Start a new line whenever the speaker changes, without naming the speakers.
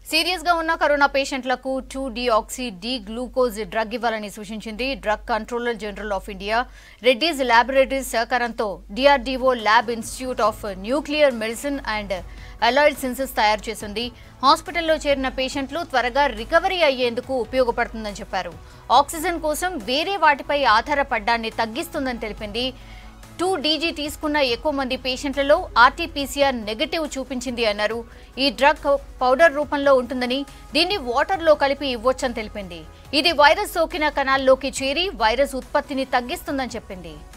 serious గా ఉన్న corona పేషెంట్లకు two deoxy D glucose drug ఇవ్వాలని సూచించింది drug controller general of India Reddy's laboratories సహకారంతో DRDO lab institute of nuclear medicine and allied sciences తయారు చేసింది హాస్పిటల్లో చేరిన పేషెంట్లు త్వరగా రికవరీ అయ్యేందుకు ఉపయోగపడుతుందని చెప్పారు ఆక్సిజన్ కోసం వేరే వాటిపై ఆధారపడ్డాన్ని తగ్గిస్తుందని తెలిపింది టూ డీజీ తీసుకున్న ఎక్కువ మంది పేషెంట్లలో ఆర్టీపీసీఆర్ నెగటివ్ చూపించింది అన్నారు ఈ డ్రగ్ పౌడర్ రూపంలో ఉంటుందని దీన్ని వాటర్లో కలిపి ఇవ్వొచ్చని తెలిపింది ఇది వైరస్ సోకిన కణాల్లోకి చేరి వైరస్ ఉత్పత్తిని తగ్గిస్తుందని చెప్పింది